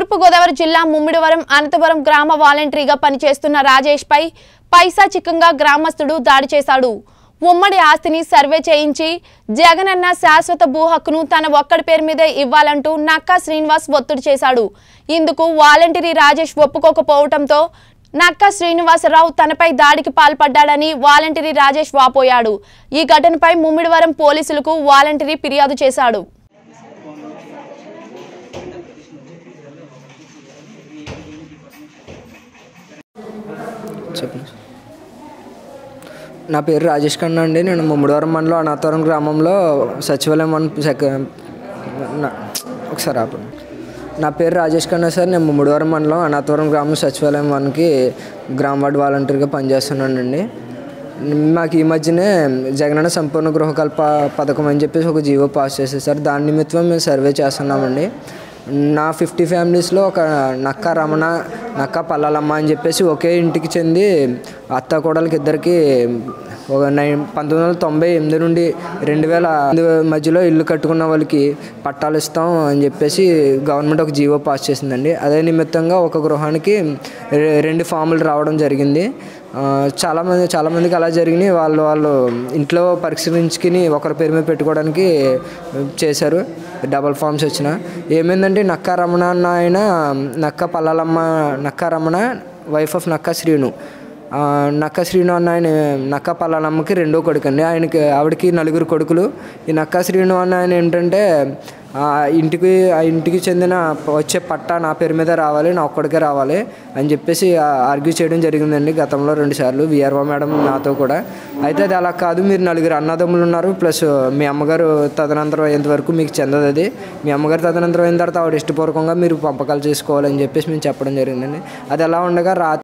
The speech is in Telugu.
తూర్పుగోదావరి జిల్లా ముమ్మిడివరం అనంతపురం గ్రామ వాలంటరీగా పనిచేస్తున్న రాజేష్ పై పైశాచికంగా గ్రామస్తుడు దాడి చేశాడు ఉమ్మడి ఆస్తిని సర్వే చేయించి జగనన్న శాశ్వత భూ హక్కును తన ఒక్కడి పేరు మీదే ఇవ్వాలంటూ నక్కా శ్రీనివాస్ ఒత్తిడి చేశాడు ఇందుకు వాలంటరీ రాజేష్ ఒప్పుకోకపోవడంతో నక్కా శ్రీనివాసరావు తనపై దాడికి పాల్పడ్డాడని వాలంటరీ రాజేష్ వాపోయాడు ఈ ఘటనపై ముమ్మిడివరం పోలీసులకు వాలంటరీ ఫిర్యాదు చేశాడు చెప్పండి నా పేరు రాజేష్ ఖన్నా అండి నేను ముమ్మడివరం మండలం అనాథవరం గ్రామంలో సచివాలయం వన్ సెక నా- ఒకసారి ఆపండి నా పేరు రాజేష్ ఖన్నా సార్ నేను ముమ్మడివరం మండలం అనాథవరం గ్రామం సచివాలయం వన్కి గ్రామ వార్డ్ వాలంటీర్గా పనిచేస్తున్నానండి మాకు ఈ మధ్యనే జగనన్న సంపూర్ణ గృహకల్ప పథకం అని చెప్పేసి ఒక జీవో పాస్ చేసేది సార్ దాని నిమిత్తం మేము సర్వే చేస్తున్నామండి నా ఫిఫ్టీ ఫ్యామిలీస్లో ఒక నక్క రమణ నక్క పల్లాలమ్మ అని చెప్పేసి ఒకే ఇంటికి చెంది అత్త కోడలకి ఇద్దరికి ఒక నైన్ పంతొమ్మిది వందల తొంభై ఎనిమిది నుండి రెండు వేల మధ్యలో ఇల్లు కట్టుకున్న వాళ్ళకి పట్టాలు ఇస్తాం అని చెప్పేసి గవర్నమెంట్ ఒక జీవో పాస్ చేసిందండి అదే నిమిత్తంగా ఒక గృహానికి రె- రెండు ఫాములు రావడం జరిగింది ఆ, చాలామంది చాలామందికి అలా జరిగినాయి వాళ్ళు వాళ్ళు ఇంట్లో పరిశీలించుకుని ఒకరి పేరు మీద పెట్టుకోవడానికి చేశారు డబల్ ఫామ్స్ వచ్చిన ఏమైందంటే నక్కా రమణ అన్న ఆయన నక్క పల్లాలమ్మ నక్కా రమణ వైఫ్ ఆఫ్ నక్క శ్రీను ఆ, నక్క శ్రీను అన్న ఆయన నక్క పల్లాలమ్మకి రెండో కొడుకు అండి ఆయనకి ఆవిడకి నలుగురు కొడుకులు ఈ నక్క శ్రీను అన్న ఆయన ఏంటంటే ఆ ఇంటికి ఆ ఇంటికి చెందిన వచ్చే పట్టా నా పేరు మీద రావాలి నా ఒక్కడికే రావాలి అని చెప్పేసి ఆర్గ్యూ చేయడం జరిగిందండి గతంలో రెండు సార్లు విఆర్ఓ మేడం నాతో కూడా అయితే అది అలా కాదు మీరు నలుగురు అన్నదమ్ములు ఉన్నారు ప్లస్ మీ అమ్మగారు తదనంతరం అయ్యేంతవరకు మీకు చెందదు అది మీ అమ్మగారు తదనంతరం అయిన తర్వాత ఆవిడ ఇష్టపూర్వకంగా మీరు పంపకాలు చేసుకోవాలని చెప్పేసి మేము చెప్పడం జరిగిందండి అది అలా ఉండగా రాత్రి